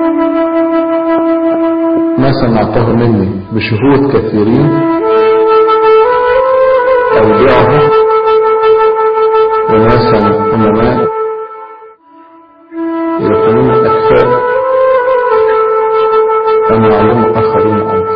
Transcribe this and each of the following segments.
ما سمعته مني بشهود كثيرين أودعه وناسا أمماء يكونون أكفاء أن يعلموا آخرين عنه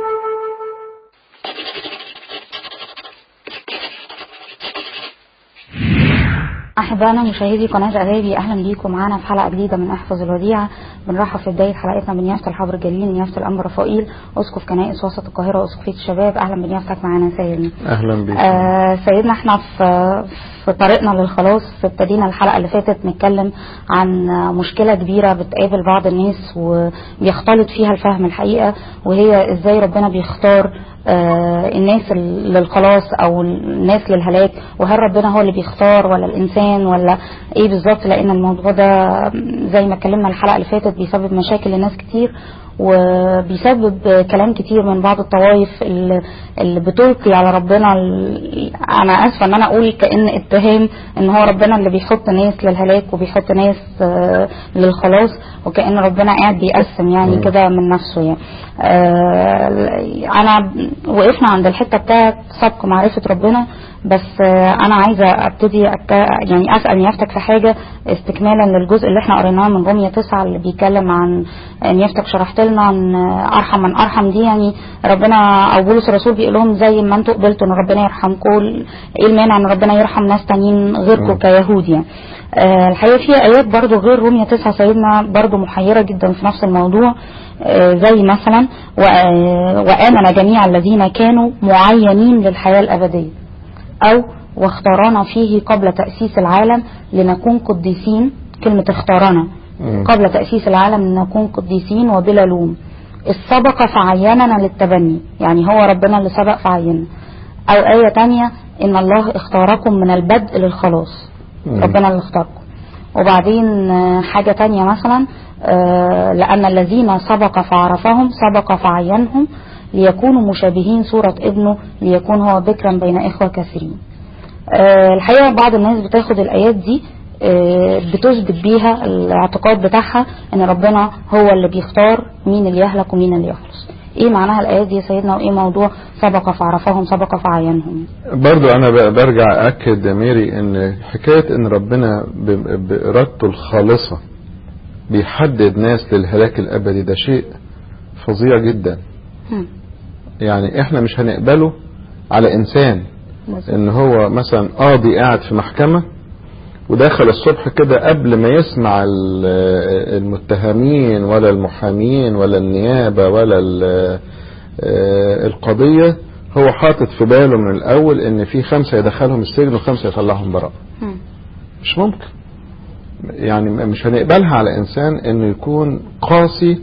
أحبائنا مشاهدي قناة أغابي أهلا بيكم معانا في حلقة جديدة من أحفظ الوديعة بنرحب في بداية حلقتنا بنيافة الحبر الجليل نيافة الأنبا رفائيل أسقف كنائس وسط القاهرة وأسقفية الشباب أهلا بنيافتك معانا سيدنا أهلا بك آه سيدنا احنا في في طريقنا للخلاص ابتدينا الحلقة اللي فاتت نتكلم عن مشكلة كبيرة بتقابل بعض الناس وبيختلط فيها الفهم الحقيقة وهي ازاي ربنا بيختار آه الناس للخلاص او الناس للهلاك وهل ربنا هو اللي بيختار ولا الانسان ولا ايه بالظبط لان الموضوع ده زي ما اتكلمنا الحلقه اللي فاتت بيسبب مشاكل لناس كتير وبيسبب كلام كتير من بعض الطوائف اللي بتلقي على ربنا انا اسفه ان انا اقول كان اتهام ان هو ربنا اللي بيحط ناس للهلاك وبيحط ناس للخلاص وكان ربنا قاعد بيقسم يعني كده من نفسه يعني انا وقفنا عند الحته بتاعت سبق معرفه ربنا بس انا عايزه ابتدي يعني اسال نيافتك في حاجه استكمالا للجزء اللي احنا قريناه من رومية 9 اللي بيتكلم عن نيافتك شرحت لنا عن ارحم من ارحم دي يعني ربنا او بولس الرسول بيقول لهم زي ما انتوا قبلتوا ان ربنا يرحمكم ايه المانع ان ربنا يرحم ناس تانيين غيركم كيهود يعني أه الحقيقه في ايات برضو غير رومية 9 سيدنا برضو محيره جدا في نفس الموضوع أه زي مثلا وامن جميع الذين كانوا معينين للحياه الابديه أو واختارنا فيه قبل تأسيس العالم لنكون قديسين كلمة اختارنا قبل تأسيس العالم لنكون قديسين وبلا لوم السبق فعيننا للتبني يعني هو ربنا اللي سبق فعيننا أو آية تانية إن الله اختاركم من البدء للخلاص ربنا اللي اختاركم وبعدين حاجة تانية مثلا لأن الذين سبق فعرفهم سبق فعينهم ليكونوا مشابهين صورة ابنه ليكون هو بكرا بين إخوة كثيرين أه الحقيقة بعض الناس بتاخد الآيات دي أه بتثبت بيها الاعتقاد بتاعها ان ربنا هو اللي بيختار مين اللي يهلك ومين اللي يخلص ايه معناها الايات دي يا سيدنا وايه موضوع سبق فعرفهم سبق فعينهم برضو انا برجع اكد يا ميري ان حكاية ان ربنا بارادته الخالصة بيحدد ناس للهلاك الابدي ده شيء فظيع جدا يعني احنا مش هنقبله على انسان ان هو مثلا قاضي قاعد في محكمة وداخل الصبح كده قبل ما يسمع المتهمين ولا المحامين ولا النيابة ولا القضية هو حاطط في باله من الاول ان في خمسة يدخلهم السجن وخمسة يطلعهم براء مش ممكن يعني مش هنقبلها على انسان انه يكون قاسي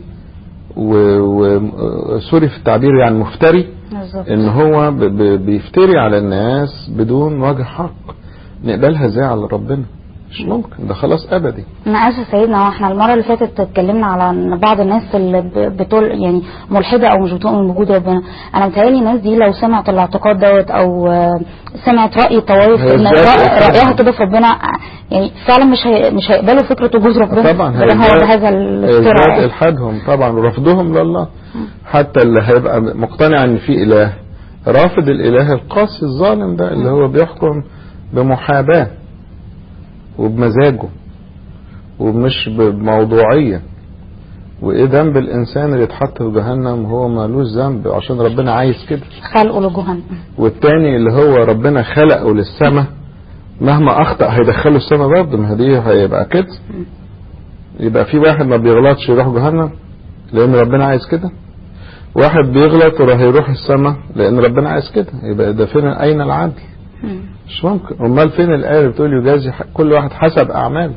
وسوري في التعبير يعني مفتري بالظبط. ان هو بيفتري على الناس بدون وجه حق نقبلها ازاي على ربنا مش ممكن ده خلاص ابدي انا اسف سيدنا احنا المره اللي فاتت اتكلمنا على ان بعض الناس اللي بتقول يعني ملحده او مش بتؤمن بوجود ربنا انا متهيألي الناس دي لو سمعت الاعتقاد دوت او سمعت راي طوائف ان رايها كده في ربنا يعني فعلا مش هي مش هيقبلوا فكره وجود ربنا طبعا هو بهذا الافتراء الحادهم طبعا ورفضهم لله حتى اللي هيبقى مقتنع ان في اله رافض الاله القاسي الظالم ده اللي هو بيحكم بمحاباه وبمزاجه ومش بموضوعية وايه ذنب الانسان اللي يتحط في جهنم وهو مالوش ذنب عشان ربنا عايز كده خلقه لجهنم والتاني اللي هو ربنا خلقه للسماء مهما اخطأ هيدخله السماء برضه ما دي هيبقى كده يبقى في واحد ما بيغلطش يروح جهنم لان ربنا عايز كده واحد بيغلط وراح يروح السماء لان ربنا عايز كده يبقى ده فين اين العدل مش ممكن امال فين الايه اللي بتقول يجازي كل واحد حسب اعماله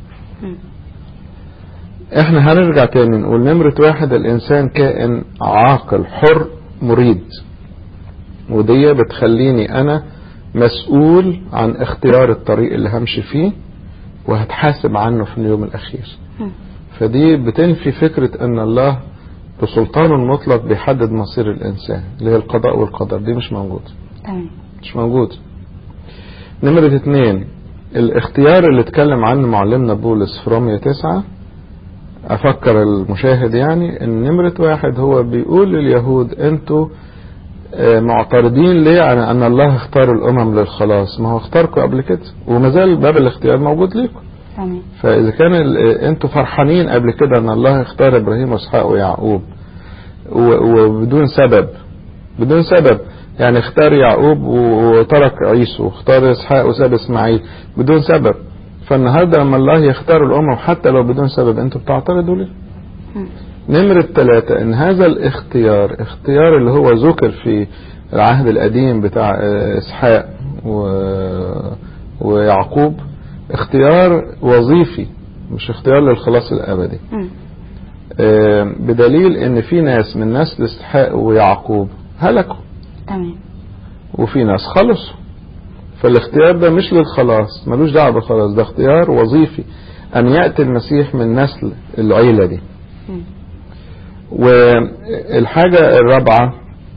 احنا هنرجع تاني نقول نمرة واحد الانسان كائن عاقل حر مريد ودي بتخليني انا مسؤول عن اختيار الطريق اللي همشي فيه وهتحاسب عنه في اليوم الاخير فدي بتنفي فكرة ان الله بسلطانه المطلق بيحدد مصير الانسان اللي هي القضاء والقدر دي مش موجودة تمام مش موجود نمرة اتنين الاختيار اللي اتكلم عنه معلمنا بولس في رومية تسعة افكر المشاهد يعني ان نمرة واحد هو بيقول لليهود انتوا آه، معترضين ليه على ان الله اختار الامم للخلاص ما هو اختاركم قبل كده وما زال باب الاختيار موجود ليكم تمام فاذا كان ال- انتوا فرحانين قبل كده ان الله اختار ابراهيم واسحاق ويعقوب و- وبدون سبب بدون سبب يعني اختار يعقوب و- وترك عيسو واختار اسحاق وساب اسماعيل بدون سبب فالنهارده لما الله يختار الامم حتى لو بدون سبب انتوا بتعترضوا ليه؟ مم. نمرة ثلاثة ان هذا الاختيار اختيار اللي هو ذكر في العهد القديم بتاع اه، اسحاق و- ويعقوب اختيار وظيفي مش اختيار للخلاص الابدي مم. اه، بدليل ان في ناس من نسل اسحاق ويعقوب هلكوا تمام وفي ناس خلصوا فالاختيار ده مش للخلاص ملوش دعوه بالخلاص ده اختيار وظيفي ان ياتي المسيح من نسل العيله دي مم. والحاجه الرابعه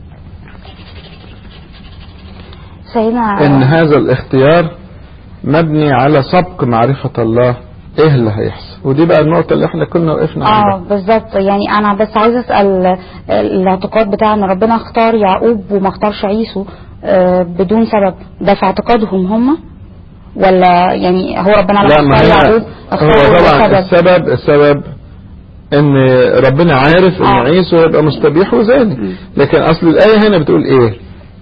سيدنا ان هذا الاختيار مبني على سبق معرفه الله ايه اللي هيحصل ودي بقى النقطه اللي احنا كنا وقفنا اه عندها بالظبط يعني انا بس عايزه اسال الاعتقاد بتاع ان ربنا اختار يعقوب وما اختارش عيسو آه، بدون سبب ده في اعتقادهم هم ولا يعني هو ربنا لا لما ما اختار هي يعقوب هو اختاره طبعا بسبب السبب السبب ان ربنا عارف ان آه. عيسو هيبقى مستبيح وزاني مم. لكن اصل الايه هنا بتقول ايه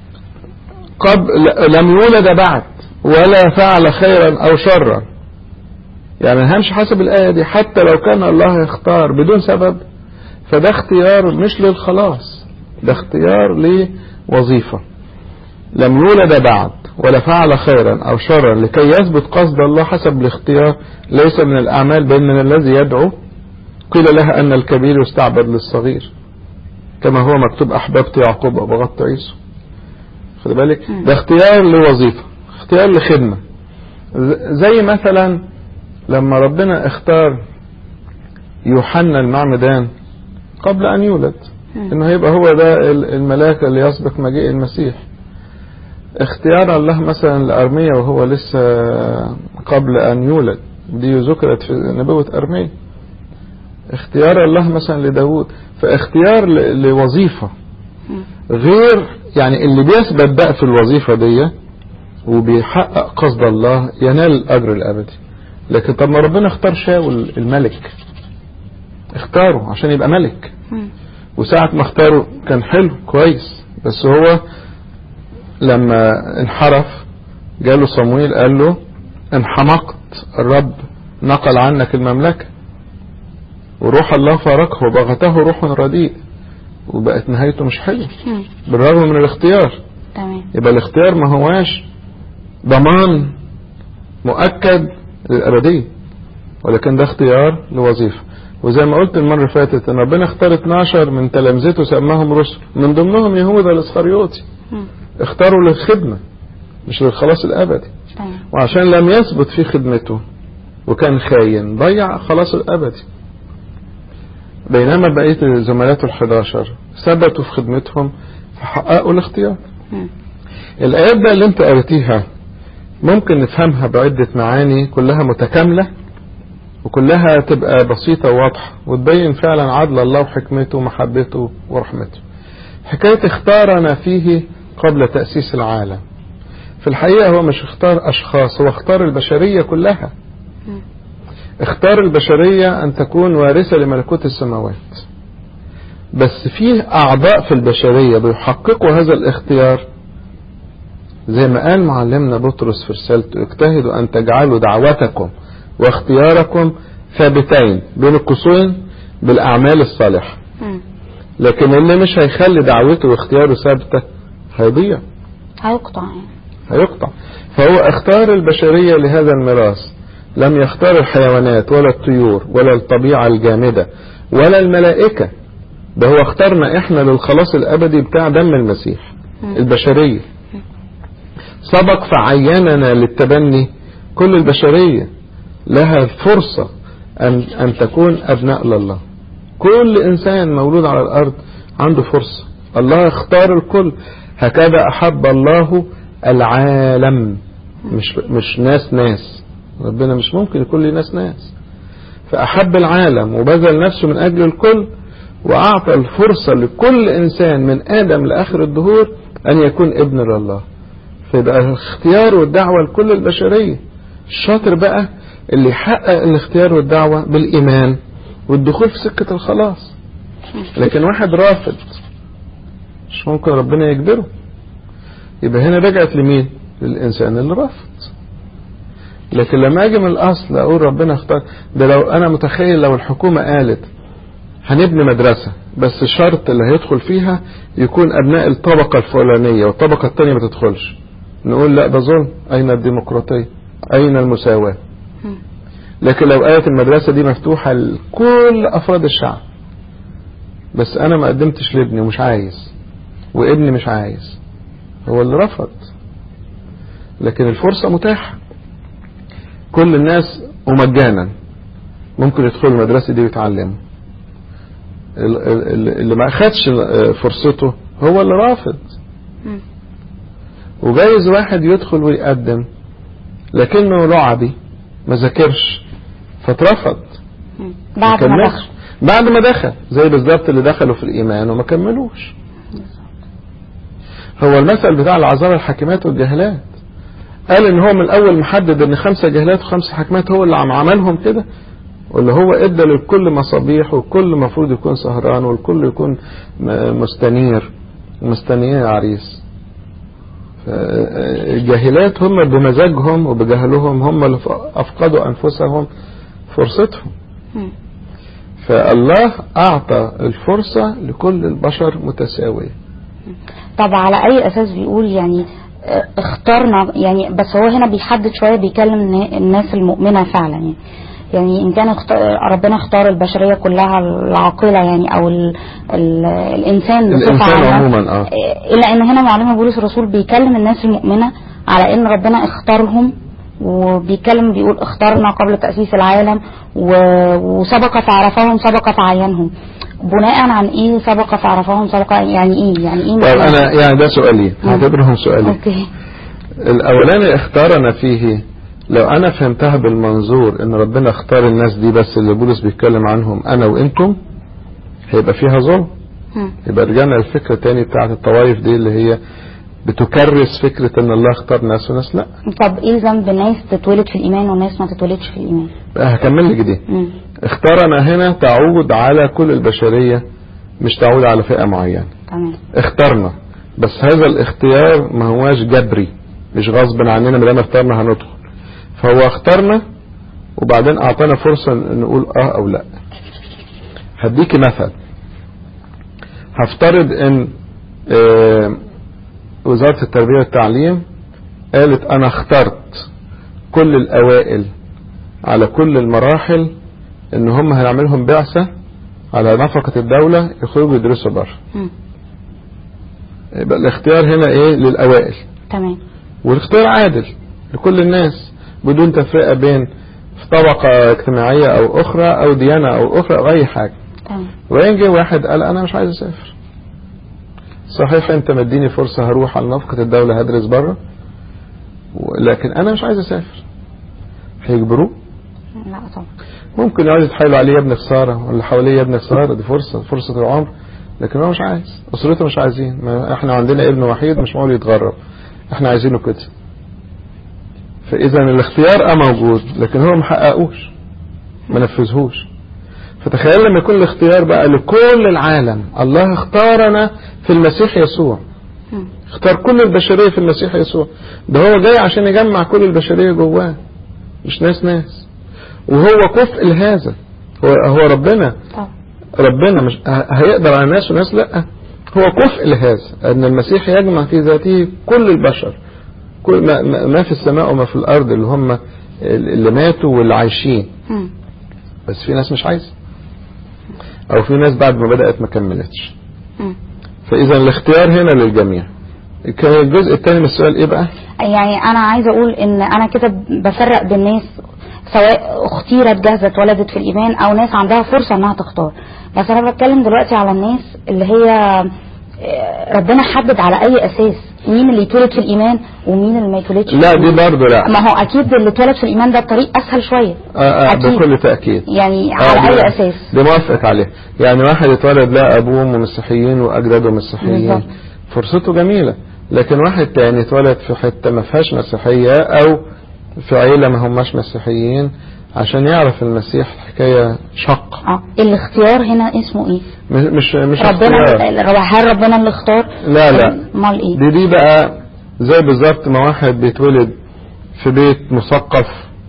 قبل لم يولد بعد ولا فعل خيرا او شرا يعني ما همشي حسب الايه دي حتى لو كان الله يختار بدون سبب فده اختيار مش للخلاص ده اختيار لوظيفه لم يولد بعد ولا فعل خيرا او شرا لكي يثبت قصد الله حسب الاختيار ليس من الاعمال بل من الذي يدعو قيل لها ان الكبير يستعبد للصغير كما هو مكتوب احببت يعقوب وبغضت عيسو خد بالك مم. ده اختيار لوظيفه اختيار لخدمه ز- زي مثلا لما ربنا اختار يوحنا المعمدان قبل ان يولد مم. انه هيبقى هو ده ال- الملاك اللي يسبق مجيء المسيح اختيار الله مثلا لأرميا وهو لسه قبل أن يولد دي ذكرت في نبوة أرميا اختيار الله مثلا لداود فاختيار ل- لوظيفة مم. غير يعني اللي بيثبت بقى في الوظيفة دي وبيحقق قصد الله ينال الأجر الأبدي لكن طب ما ربنا اختار شاول الملك اختاره عشان يبقى ملك مم. وساعة ما اختاره كان حلو كويس بس هو لما انحرف جاله صمويل قال له ان حمقت الرب نقل عنك المملكة وروح الله فارقه وبغته روح رديء وبقت نهايته مش حلوة مم. بالرغم من الاختيار تمام يبقى الاختيار ما هواش ضمان مؤكد للأبدية ولكن ده اختيار لوظيفة وزي ما قلت المرة اللي فاتت ان ربنا اختار 12 من تلامذته سماهم رسل من ضمنهم يهوذا الاسخريوطي مم. اختاروا للخدمة مش للخلاص الأبدي تمام وعشان لم يثبت في خدمته وكان خاين ضيع خلاص الأبدي بينما بقية زملاته الحداشر ثبتوا في خدمتهم فحققوا الاختيار مم. الآيات بقى اللي انت قريتيها ممكن نفهمها بعدة معاني كلها متكاملة وكلها تبقى بسيطة وواضحة وتبين فعلا عدل الله وحكمته ومحبته ورحمته حكاية اختارنا فيه قبل تأسيس العالم في الحقيقة هو مش اختار أشخاص هو اختار البشرية كلها مم. اختار البشرية أن تكون وارثة لملكوت السماوات بس فيه أعضاء في البشرية بيحققوا هذا الاختيار زي ما قال معلمنا بطرس في رسالته اجتهدوا أن تجعلوا دعوتكم واختياركم ثابتين بين القوسين بالأعمال الصالحة مم. لكن اللي مش هيخلي دعوته واختياره ثابتة هيضيع هيقطع يعني هيقطع فهو اختار البشرية لهذا الميراث لم يختار الحيوانات ولا الطيور ولا الطبيعة الجامدة ولا الملائكة ده هو اختارنا احنا للخلاص الابدي بتاع دم المسيح مم. البشرية سبق فعيننا للتبني كل البشرية لها فرصة أن, أن تكون أبناء لله كل إنسان مولود على الأرض عنده فرصة الله اختار الكل هكذا أحب الله العالم مش, مش ناس ناس ربنا مش ممكن يكون لي ناس ناس فأحب العالم وبذل نفسه من أجل الكل وأعطى الفرصة لكل إنسان من آدم لآخر الدهور أن يكون ابن لله فيبقى الاختيار والدعوة لكل البشرية الشاطر بقى اللي يحقق الاختيار والدعوة بالإيمان والدخول في سكة الخلاص لكن واحد رافض مش ممكن ربنا يجبره يبقى هنا رجعت لمين للإنسان اللي رافض لكن لما اجي من الاصل اقول ربنا اختار ده لو انا متخيل لو الحكومة قالت هنبني مدرسة بس الشرط اللي هيدخل فيها يكون ابناء الطبقة الفلانية والطبقة التانية ما تدخلش نقول لا ده ظلم اين الديمقراطية اين المساواة لكن لو قالت المدرسة دي مفتوحة لكل افراد الشعب بس انا ما قدمتش لابني ومش عايز وابني مش عايز هو اللي رفض لكن الفرصة متاحة كل الناس ومجانا ممكن يدخلوا المدرسة دي ويتعلموا اللي ما اخدش فرصته هو اللي رافض وجايز واحد يدخل ويقدم لكنه لعبي ما ذاكرش فاترفض بعد ما دخل بعد ما دخل زي بالظبط اللي دخلوا في الايمان وما كملوش هو المثل بتاع العذارى الحاكمات والجهلات قال ان هو من الاول محدد ان خمسة جهلات وخمسة حكمات هو اللي عم عملهم كده واللي هو ادى للكل مصابيح والكل المفروض يكون سهران والكل يكون مستنير مستنيين عريس الجاهلات هم بمزاجهم وبجهلهم هم اللي افقدوا انفسهم فرصتهم فالله اعطى الفرصة لكل البشر متساوية طب على اي اساس بيقول يعني اخترنا يعني بس هو هنا بيحدد شوية بيكلم الناس المؤمنة فعلا يعني يعني ان كان اختار ربنا اختار البشريه كلها العاقله يعني او ال ال الانسان الانسان عموما اه الا ان هنا معلم بولس الرسول بيكلم الناس المؤمنه على ان ربنا اختارهم وبيتكلم بيقول اختارنا قبل تاسيس العالم وسبق فعرفهم سبق فعينهم بناء عن ايه سبق فعرفهم سبق يعني ايه يعني ايه طيب انا يعني ده سؤالين هعتبرهم سؤالين اوكي الاولاني اختارنا فيه لو انا فهمتها بالمنظور ان ربنا اختار الناس دي بس اللي بولس بيتكلم عنهم انا وانتم هيبقى فيها ظلم يبقى رجعنا للفكرة تاني بتاعت الطوائف دي اللي هي بتكرس فكرة ان الله اختار ناس وناس لا طب ايه ذنب ناس تتولد في الايمان وناس ما تتولدش في الايمان بقى هكمل لك دي مم. اختارنا هنا تعود على كل البشرية مش تعود على فئة معينة تمام اخترنا بس هذا الاختيار ما هواش جبري مش غصب عننا ما دام اخترنا هندخل فهو اختارنا وبعدين اعطانا فرصة نقول اه او لا هديكي مثل هفترض ان اه وزارة التربية والتعليم قالت انا اخترت كل الاوائل على كل المراحل ان هم هنعملهم بعثة على نفقة الدولة يخرجوا يدرسوا بره مم. يبقى الاختيار هنا ايه للاوائل تمام والاختيار عادل لكل الناس بدون تفرقة بين في طبقة اجتماعية او اخرى او ديانة او اخرى او اي حاجة تمام وين جه واحد قال انا مش عايز اسافر صحيح انت مديني فرصة هروح على نفقة الدولة هدرس بره لكن انا مش عايز اسافر هيجبروه لا طبعا ممكن يقعدوا يتحايلوا عليه يا ابن خسارة واللي حواليه يا ابن خسارة دي فرصة فرصة العمر لكن هو مش عايز اسرته مش عايزين ما احنا عندنا ابن وحيد مش معقول يتغرب احنا عايزينه كده فاذا الاختيار اه موجود لكن هو محققوش ما نفذهوش فتخيل لما يكون الاختيار بقى لكل العالم الله اختارنا في المسيح يسوع مم. اختار كل البشرية في المسيح يسوع ده هو جاي عشان يجمع كل البشرية جواه مش ناس ناس وهو كفء لهذا هو هو ربنا طبعا ربنا مش ه- هيقدر على ناس وناس لا هو كفء لهذا ان المسيح يجمع في ذاته كل البشر كل ما, ما- ما في السماء وما في الارض اللي هم اللي ماتوا واللي عايشين مم. بس في ناس مش عايزه او في ناس بعد ما بدأت ما كملتش مم. فاذا الاختيار هنا للجميع كان الجزء الثاني من السؤال ايه بقى يعني انا عايزه اقول ان انا كده بفرق بين ناس سواء اختيرت جاهزه اتولدت في الايمان او ناس عندها فرصه انها تختار بس انا بتكلم دلوقتي على الناس اللي هي آه، ربنا حدد على اي اساس مين اللي يتولد في الايمان ومين اللي ما يتولدش في لا دي الإيمان. برضه لا ما هو اكيد اللي اتولد في الايمان ده الطريق اسهل شويه آه آه أكيد. بكل تأكيد يعني آه، على دي- اي اساس دي موافقك عليه يعني واحد اتولد لا ابوه مسيحيين واجداده مسيحيين بالظبط. فرصته جميلة لكن واحد تاني اتولد في حتة ما فيهاش مسيحية او في عيلة ما هماش مسيحيين عشان يعرف المسيح الحكاية شق اه الاختيار هنا اسمه ايه مش مش مش ربنا اختيار. هل ربنا اللي اختار لا لا امال ايه دي دي بقى زي بالظبط ما واحد بيتولد في بيت مثقف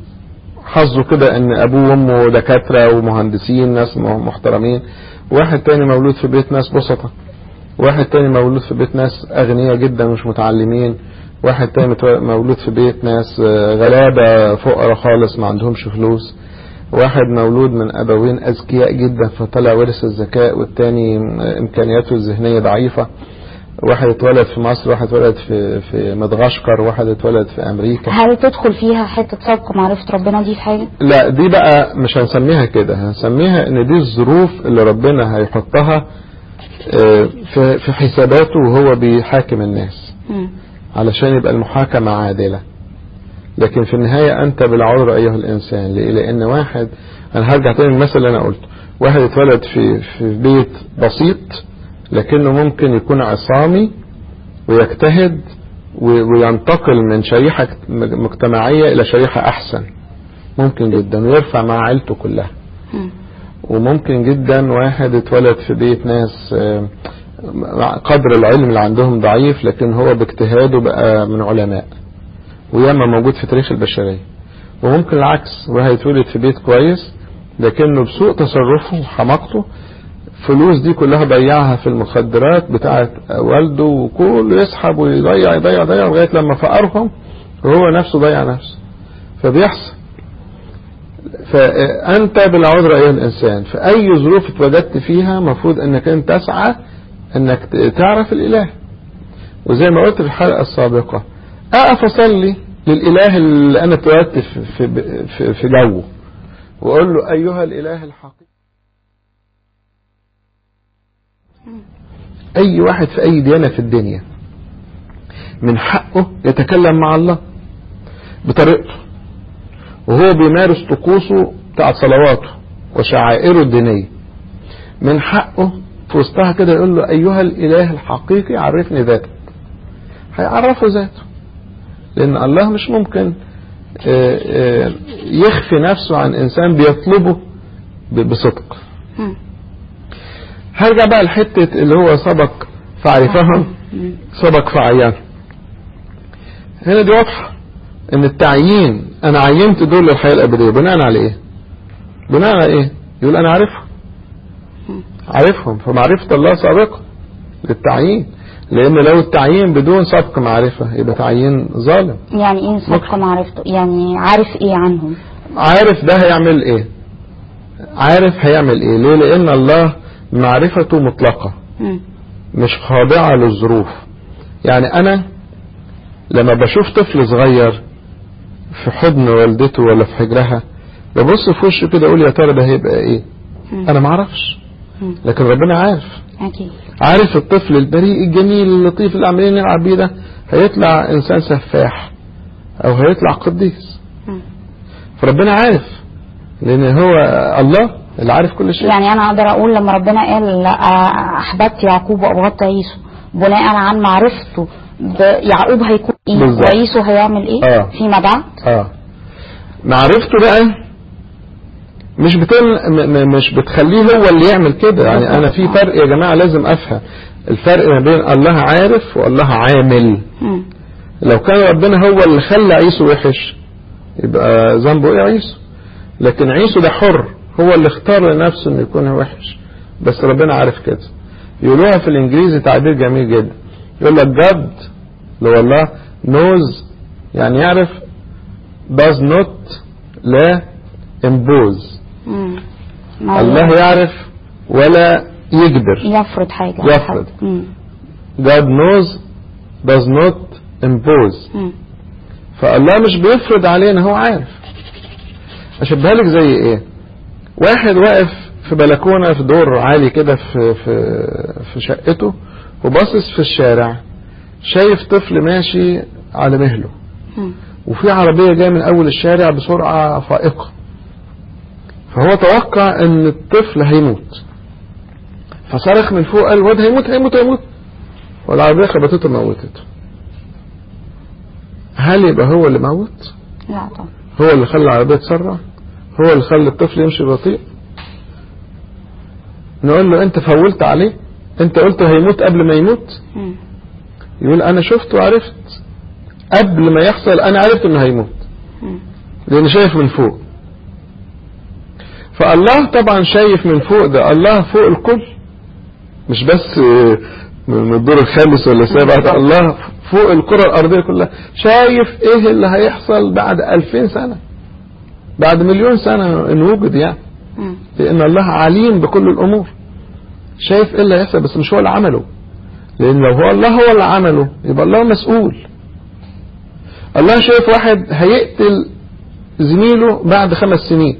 حظه كده ان ابوه وامه دكاترة ومهندسين ناس م- محترمين واحد تاني مولود في بيت ناس بسطة واحد تاني مولود في بيت ناس اغنياء جدا مش متعلمين واحد تاني متو- مولود في بيت ناس آه، غلابة فقراء خالص ما عندهمش فلوس واحد مولود من ابوين اذكياء جدا فطلع ورث الذكاء والتاني امكانياته الذهنية ضعيفة واحد اتولد في مصر واحد اتولد في في مدغشقر واحد اتولد في امريكا هل تدخل فيها حته سبق معرفه ربنا دي في حاجه لا دي بقى مش هنسميها كده هنسميها ان دي الظروف اللي ربنا هيحطها آه، في في حساباته وهو بيحاكم الناس مم. علشان يبقى المحاكمة عادلة لكن في النهاية أنت بالعذر أيها الإنسان ليه؟ لأن واحد أنا هرجع تاني المثل اللي أنا قلته واحد اتولد في في بيت بسيط لكنه ممكن يكون عصامي ويجتهد و- وينتقل من شريحة مجتمعية إلى شريحة أحسن ممكن جدا ويرفع مع عيلته كلها مم. وممكن جدا واحد اتولد في بيت ناس آه، قدر العلم اللي عندهم ضعيف لكن هو باجتهاده بقى من علماء وياما موجود في تاريخ البشرية وممكن العكس واحد يتولد في بيت كويس لكنه بسوء تصرفه وحماقته فلوس دي كلها ضيعها في المخدرات بتاعت والده وكله يسحب ويضيع يضيع يضيع لغاية لما فقرهم وهو نفسه ضيع نفسه فبيحصل فأنت بالعذر أيها الإنسان في أي ظروف اتوجدت فيها مفروض أنك أنت تسعى أنك تعرف الإله وزي ما قلت في الحلقة السابقة أقف أصلي للإله اللي أنا اتولدت في, في, في, في جوه وأقول له أيها الإله الحقيقي أي واحد في أي ديانة في الدنيا من حقه يتكلم مع الله بطريقته وهو بيمارس طقوسه بتاع صلواته وشعائره الدينية من حقه في وسطها كده يقول له أيها الإله الحقيقي عرفني ذاتك هيعرفه ذاته لأن الله مش ممكن آه، آه، يخفي نفسه عن إنسان بيطلبه ب- بصدق مم. هرجع بقى لحتة اللي هو سبق فعرفهم مم. سبق فعيان هنا دي واضحة ان التعيين انا عينت دول للحياة الابدية بناء على ايه بناء على ايه يقول انا عارفهم عارفهم فمعرفة الله سابقة للتعيين لان لو التعيين بدون سبق معرفة يبقى تعيين ظالم يعني ايه سبق معرفته يعني عارف ايه عنهم عارف ده هيعمل ايه عارف هيعمل ايه ليه لان الله معرفته مطلقة مم. مش خاضعة للظروف يعني انا لما بشوف طفل صغير في حضن والدته ولا في حجرها ببص في وشه كده اقول يا ترى ده هيبقى ايه مم. انا ما اعرفش مم. لكن ربنا عارف اكيد عارف الطفل البريء الجميل اللطيف اللي عمالين نلعب بيه ده هيطلع انسان سفاح او هيطلع قديس مم. فربنا عارف لان هو الله اللي عارف كل شيء يعني انا اقدر اقول لما ربنا قال لا، احببت يعقوب وابغضت عيسو بناء عن معرفته ب- يعقوب هيكون ايه بالظبط. وعيسو هيعمل ايه آه. فيما بعد اه معرفته بقى مش بتل... م... م... مش بتخليه هو اللي يعمل كده يعني انا في فرق يا جماعه لازم افهم الفرق ما بين الله عارف والله عامل مم. لو كان ربنا هو اللي خلى عيسو وحش يبقى ذنبه ايه عيسو لكن عيسو ده حر هو اللي اختار لنفسه انه يكون وحش بس ربنا عارف كده يقولوها في الانجليزي تعبير جميل جدا يقول لك جاد اللي هو الله knows يعني يعرف does not لا impose مم. ما الله يعرف ولا يجبر يفرض حاجة على يفرض. حد. مم. God knows does not impose مم. فالله مش بيفرض علينا هو عارف اشبهها لك زي ايه واحد واقف في بلكونه في دور عالي كده في في في شقته وباصص في الشارع شايف طفل ماشي على مهله مم. وفي عربية جاية من أول الشارع بسرعة فائقة فهو توقع إن الطفل هيموت فصرخ من فوق قال الواد هيموت هيموت هيموت والعربية خبطته موتته هل يبقى هو اللي موت؟ لا طبعا هو اللي خلى العربية تسرع؟ هو اللي خلى الطفل يمشي بطيء؟ نقول له أنت فولت عليه؟ أنت قلت هيموت قبل ما يموت؟ مم. يقول أنا شفت وعرفت قبل ما يحصل أنا عرفت إنه هيموت مم. لأن شايف من فوق فالله طبعا شايف من فوق ده الله فوق الكل مش بس آه، من الدور الخامس ولا السابع ده الله فوق الكرة الأرضية كلها شايف ايه اللي هيحصل بعد ألفين سنة بعد مليون سنة ان وجد يعني مم. لأن الله عليم بكل الأمور شايف ايه اللي هيحصل بس مش هو اللي عمله لأن لو هو الله هو اللي عمله يبقى الله مسؤول الله شايف واحد هيقتل زميله بعد خمس سنين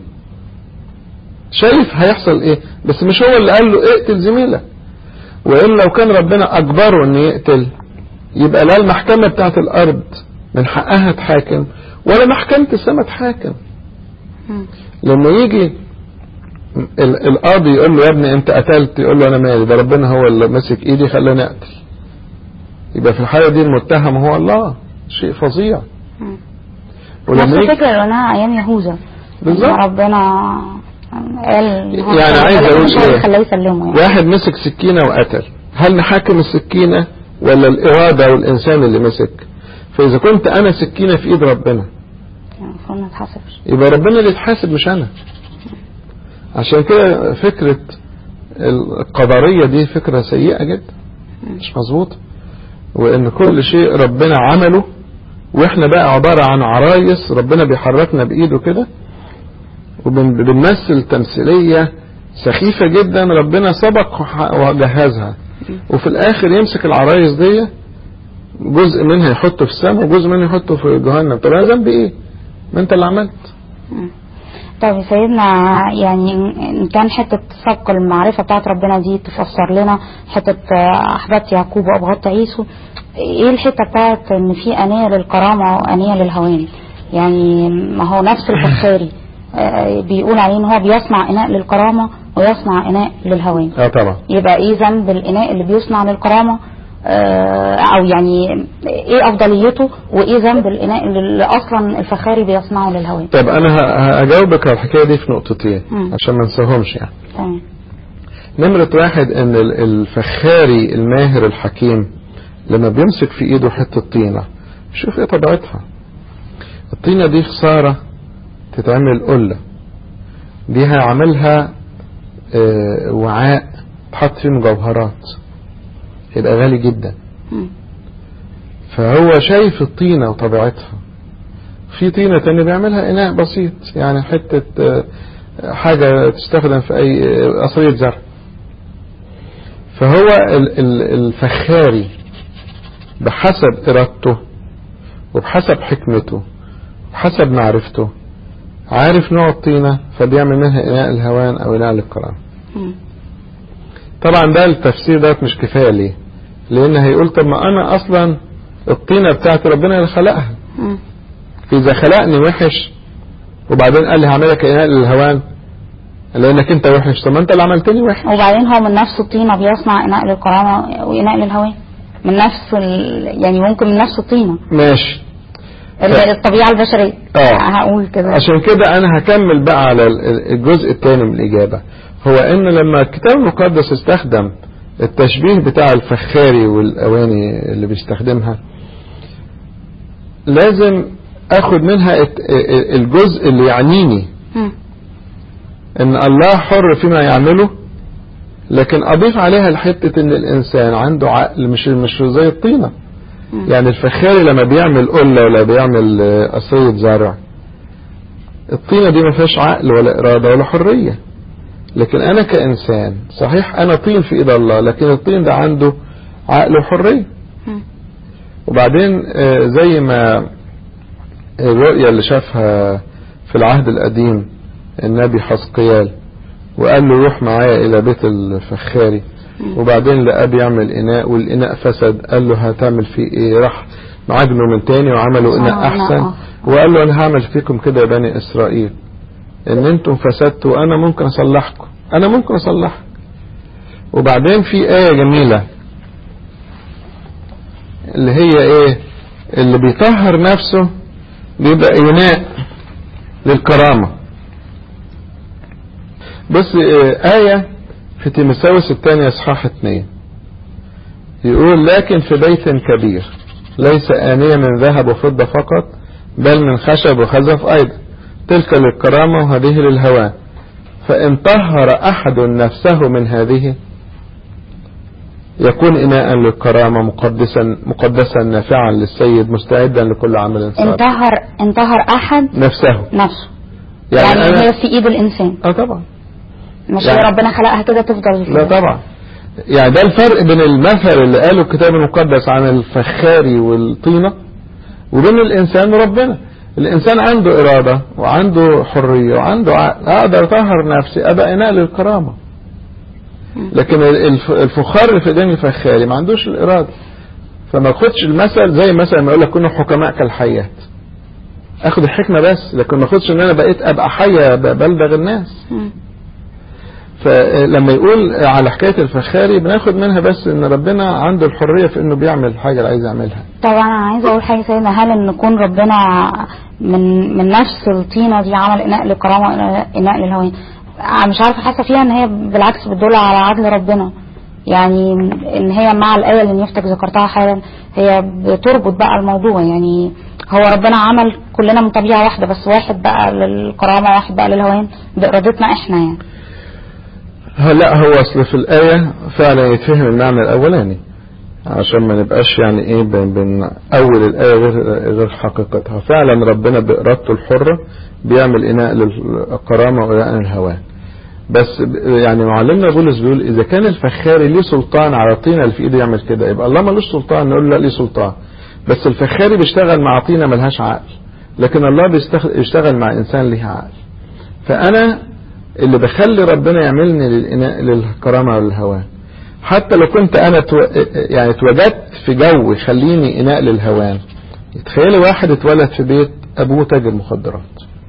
شايف هيحصل ايه بس مش هو اللي قال له اقتل زميلك وإن لو كان ربنا أجبره أن يقتل يبقى لا المحكمة بتاعت الأرض من حقها تحاكم ولا محكمة السماء تحاكم مم. لما يجي ال- القاضي يقول له يا ابني انت قتلت يقول له انا مالي ده ربنا هو اللي ماسك ايدي خلاني اقتل يبقى في الحالة دي المتهم هو الله شيء فظيع مم. نفس ولما يجي الفكرة اللي قلناها أيام يهوذا بالظبط. ربنا قال يعني عايز أقول هو اللي إيه؟ خلاه يسلمه يعني واحد مسك سكينة وقتل هل نحاكم السكينة ولا الإرادة والإنسان اللي مسك فإذا كنت أنا سكينة في إيد ربنا يعني المفروض ما نتحاسبش يبقى ربنا اللي يتحاسب مش أنا عشان كده فكرة القدرية دي فكرة سيئة جدا مش مظبوطة وإن كل شيء ربنا عمله وإحنا بقى عبارة عن عرايس ربنا بيحركنا بإيده كده وبنمثل تمثيلية سخيفة جدا ربنا سبق وح- وجهزها وفي الآخر يمسك العرايس دي جزء منها يحطه في السماء وجزء منها يحطه في جهنم طب أنا ذنبي إيه؟ ما أنت اللي عملت طب يا سيدنا يعني إن كان حتة سبق المعرفة بتاعت ربنا دي تفسر لنا حتة آه، أحببت يعقوب وأبغضت عيسو إيه الحتة بتاعت إن في أنية للكرامة وأنية للهوان يعني ما هو نفس الفخاري آه، بيقول عليه إن هو بيصنع إناء للكرامة ويصنع إناء للهوان اه طبعا يبقى إيه ذنب الإناء اللي بيصنع للكرامة آه، أو يعني إيه أفضليته وإيه ذنب الإناء اللي أصلا الفخاري بيصنعه للهوان طب أنا ه- هجاوبك على الحكاية دي في نقطتين مم. عشان ما ننساهمش يعني تمام نمرة واحد ان ال- الفخاري الماهر الحكيم لما بيمسك في ايده حتة طينة شوف ايه طبيعتها الطينة دي خسارة تتعمل قلة دي هيعملها آه، وعاء تحط فيه مجوهرات يبقى غالي جدا مم. فهو شايف الطينة وطبيعتها في طينة تانية بيعملها إناء بسيط يعني حتة آه، حاجة تستخدم في أي آه، قصرية زرع فهو ال- ال- الفخاري بحسب إرادته وبحسب حكمته وبحسب معرفته عارف نوع الطينة فبيعمل منها إناء الهوان أو إناء للكرام مم. طبعا ده التفسير ده مش كفاية ليه لأن هيقول طب ما أنا أصلا الطينة بتاعت ربنا اللي خلقها مم. إذا خلقني وحش وبعدين قال لي هعملك إناء للهوان لأنك أنت وحش طب ما أنت اللي عملتني وحش وبعدين هو من نفس الطينة بيصنع إناء للكرامة وإناء للهوان من نفس ال... يعني ممكن من نفس الطينة ماشي ال- ف- الطبيعة البشرية آه. هقول كده عشان كده أنا هكمل بقى على ال- ال- الجزء الثاني من الإجابة هو إن لما الكتاب المقدس استخدم التشبيه بتاع الفخاري والأواني اللي بيستخدمها لازم أخد منها الت- الجزء اللي يعنيني مم. ان الله حر فيما يعمله لكن اضيف عليها الحتة ان الانسان عنده عقل مش مش زي الطينة مم. يعني الفخاري لما بيعمل قلة ولا بيعمل آه، قصية زرع الطينة دي ما فيهاش عقل ولا ارادة ولا حرية لكن انا كانسان صحيح انا طين في ايد الله لكن الطين ده عنده عقل وحرية مم. وبعدين آه، زي ما الرؤية اللي شافها في العهد القديم النبي حسقيال وقال له روح معايا الى بيت الفخاري وبعدين لقاه بيعمل اناء والاناء فسد قال له هتعمل فيه ايه راح معجنه من تاني وعملوا اناء صنعوا إناء احسن آخر. وقال له انا هعمل فيكم كده يا بني اسرائيل ان انتم فسدتوا انا ممكن اصلحكم انا ممكن اصلحك وبعدين في ايه جميله اللي هي ايه اللي بيطهر نفسه بيبقى اناء للكرامه بص آه، آية في تيمساوس الثانية إصحاح اتنين يقول لكن في بيت كبير ليس آنية من ذهب وفضة فقط بل من خشب وخزف أيضا تلك للكرامة وهذه للهوان فإن طهر أحد نفسه من هذه يكون إناء للكرامة مقدسا مقدسا نافعا للسيد مستعدا لكل عمل صالح انتهر انتهر احد نفسه نفسه يعني, يعني, أنا هي في ايد الانسان اه طبعا مش يعني- هي ربنا خلقها كده تفضل لا كده. طبعا يعني ده الفرق بين المثل اللي قاله الكتاب المقدس عن الفخاري والطينة وبين الإنسان وربنا الإنسان عنده إرادة وعنده حرية وعنده عقل أقدر أطهر نفسي أبقى إناء للكرامة لكن الف- الفخار اللي في ايدين الفخاري ما عندوش الإرادة فما خدش المثل زي مثلا ما يقول لك كونوا حكماء كالحيات اخد الحكمة بس لكن ما اخدش ان انا بقيت ابقى حية ب- بلدغ الناس مم. فلما يقول على حكاية الفخاري بناخد منها بس ان ربنا عنده الحرية في انه بيعمل الحاجة اللي عايز يعملها طبعا انا عايزه اقول حاجه سيدنا هل ان يكون ربنا من من نفس الطينه دي عمل اناء للكرامه واناء للهوان أنا مش عارفه حاسه فيها ان هي بالعكس بتدل على عدل ربنا يعني ان هي مع الايه اللي نيفتك ذكرتها حالا هي بتربط بقى الموضوع يعني هو ربنا عمل كلنا من طبيعه واحده بس واحد بقى للكرامه واحد بقى للهوان بارادتنا احنا يعني ها لا هو اصل في الآية فعلا يتفهم المعنى الأولاني عشان ما نبقاش يعني ايه بن بن اول الآية غير غير حقيقتها فعلا ربنا بإرادته الحرة بيعمل إناء للكرامة وإناء للهوان بس ب- يعني معلمنا بولس بيقول إذا كان الفخاري ليه سلطان على الطينة اللي في إيده يعمل كده يبقى الله ملوش سلطان نقول له لا ليه سلطان بس الفخاري بيشتغل مع طينة ملهاش عقل لكن الله بيستخ- بيشتغل مع إنسان ليه عقل فأنا اللي بخلي ربنا يعملني للإناء للكرامة والهوان حتى لو كنت أنا تو... يعني اتوجدت في جو يخليني إناء للهوان تخيلي واحد اتولد في بيت أبوه تاجر مخدرات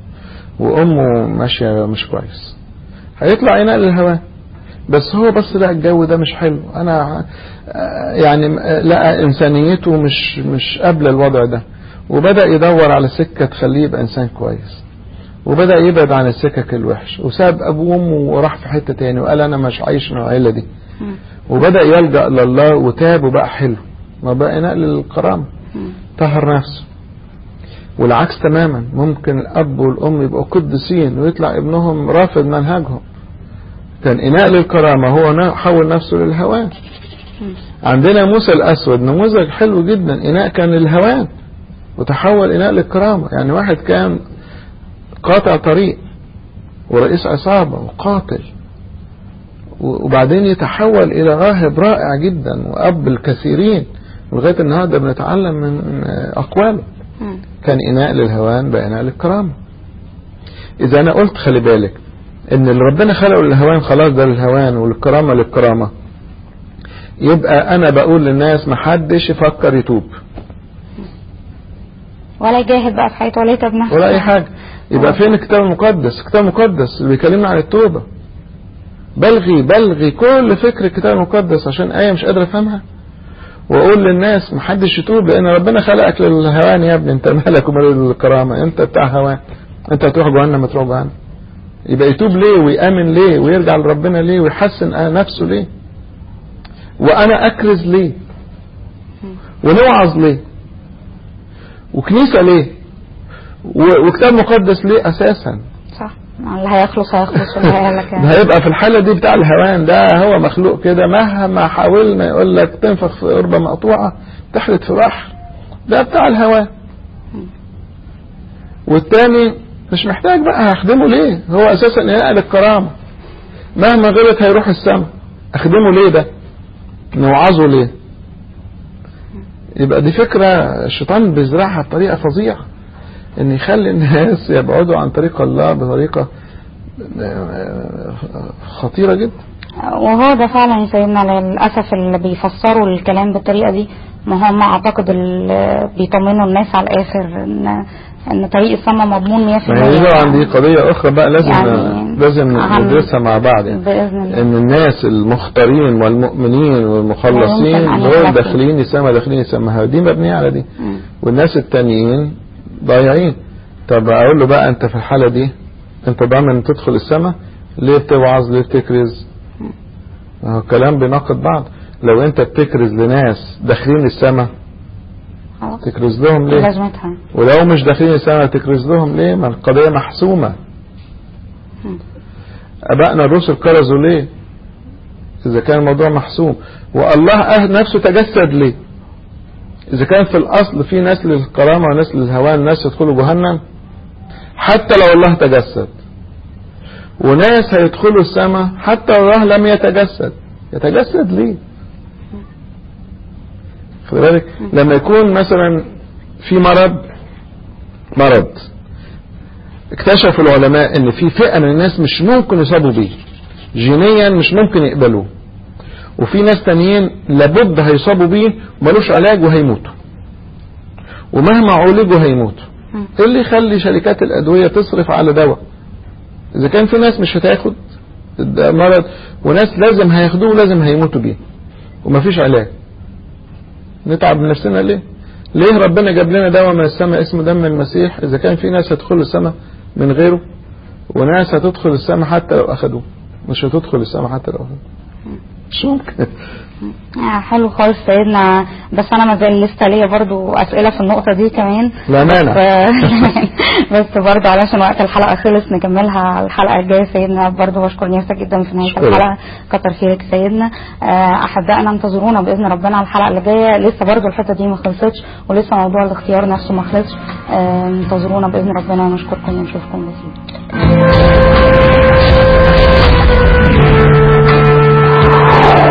وأمه ماشية مش كويس هيطلع إناء للهوان بس هو بس لا الجو ده مش حلو أنا آه، يعني آه، لقى إنسانيته مش مش قابلة الوضع ده وبدأ يدور على سكة تخليه يبقى إنسان كويس وبدأ يبعد عن السكك الوحش وساب أبوه وأمه وراح في حتة تاني وقال أنا مش عايش مع العيلة دي مم. وبدأ يلجأ لله وتاب وبقى حلو ما بقى نقل للكرامة مم. طهر نفسه والعكس تماما ممكن الأب والأم يبقوا قديسين ويطلع ابنهم رافض منهجهم كان إناء للكرامة هو نا- حول نفسه للهوان مم. عندنا موسى الأسود نموذج حلو جدا إناء كان للهوان وتحول إناء للكرامة يعني واحد كان قاطع طريق ورئيس عصابة وقاتل و- وبعدين يتحول إلى راهب رائع جدا وأب الكثيرين لغاية النهاردة بنتعلم من أقواله مم. كان إناء للهوان بقى إناء للكرامة إذا أنا قلت خلي بالك إن اللي ربنا خلقه للهوان خلاص ده للهوان والكرامة للكرامة يبقى أنا بقول للناس محدش يفكر يتوب ولا يجاهد بقى في حياته ولا يتعب نفسه ولا أي حاجة يبقى فين الكتاب المقدس الكتاب المقدس اللي بيكلمنا عن التوبة بلغي بلغي كل فكر الكتاب المقدس عشان آية مش قادر أفهمها وأقول للناس محدش يتوب لأن ربنا خلقك للهوان يا ابني أنت مالك ومال الكرامة أنت بتاع هوان أنت هتروح جهنم تروح جهنم يبقى يتوب ليه ويأمن ليه ويرجع لربنا ليه ويحسن نفسه ليه وأنا أكرز ليه ونوعظ ليه وكنيسة ليه و- وكتاب مقدس ليه أساسا صح اللي هيخلص هيخلص واللي هيهلك ده يعني. هيبقى في الحالة دي بتاع الهوان ده هو مخلوق كده مهما حاولنا يقول لك تنفخ في قربة مقطوعة تحلت في بحر ده بتاع الهوان والتاني مش محتاج بقى هخدمه ليه هو اساسا ينقل الكرامة مهما غلط هيروح السماء اخدمه ليه ده نوعظه ليه يبقى دي فكرة الشيطان بيزرعها بطريقة فظيعة ان يخلي الناس يبعدوا عن طريق الله بطريقة خطيرة جدا وهو ده فعلا يا سيدنا للأسف اللي بيفسروا الكلام بالطريقة دي ما هم أعتقد اللي بيطمنوا الناس على الآخر إن إن طريق السما مضمون 100% ما هي طبعا دي قضية أخرى بقى لازم يعني لازم هن- ندرسها مع بعض يعني. بإذن الله ان الناس المختارين والمؤمنين لا والمخلصين يمكن أن دول يخلصوا. داخلين السما داخلين السما دي مبنية على دي مم. والناس التانيين ضايعين طب اقول له بقى انت في الحالة دي انت ضامن تدخل السما ليه بتوعظ ليه بتكرز ما هو الكلام بيناقض بعض لو انت بتكرز لناس داخلين السما خلاص تكرز لهم إيه ليه لازمتها ولو مش داخلين السما تكرز لهم ليه ما القضية محسومة مم. ابائنا الرسل كرزوا ليه اذا كان الموضوع محسوم والله أه نفسه تجسد ليه اذا كان في الاصل في ناس للكرامه وناس للهوان ناس يدخلوا جهنم حتى لو الله تجسد وناس هيدخلوا السماء حتى لو الله لم يتجسد يتجسد ليه خلي بالك لما يكون مثلا في مرض مرض اكتشف العلماء ان في فئة من الناس مش ممكن يصابوا بيه جينيا مش ممكن يقبلوه وفي ناس تانيين لابد هيصابوا بيه ملوش علاج وهيموتوا ومهما عولجوا هيموتوا مم. ايه اللي يخلي شركات الادوية تصرف على دواء اذا كان في ناس مش هتاخد المرض وناس لازم هياخدوه ولازم هيموتوا بيه ومفيش علاج نتعب من نفسنا ليه ليه ربنا جاب لنا دواء من السماء اسمه دم المسيح اذا كان في ناس هتدخل السماء من غيره وناس هتدخل السماء حتى لو اخدوه مش هتدخل السماء حتى لو اخدوه مش ممكن آه، حلو خالص سيدنا بس انا ما زال لسه ليا برضو اسئله في النقطه دي كمان لا مانع ف- بس برضو علشان وقت الحلقه خلص نكملها الحلقه الجايه سيدنا برضو بشكر نفسك جدا في نهايه شكرا. الحلقه كتر خيرك سيدنا آه، احبائنا انتظرونا باذن ربنا على الحلقه اللي جايه لسه برضو الحته دي ما خلصتش ولسه موضوع الاختيار نفسه ما خلصش آه، انتظرونا باذن ربنا ونشكركم ونشوفكم بسيط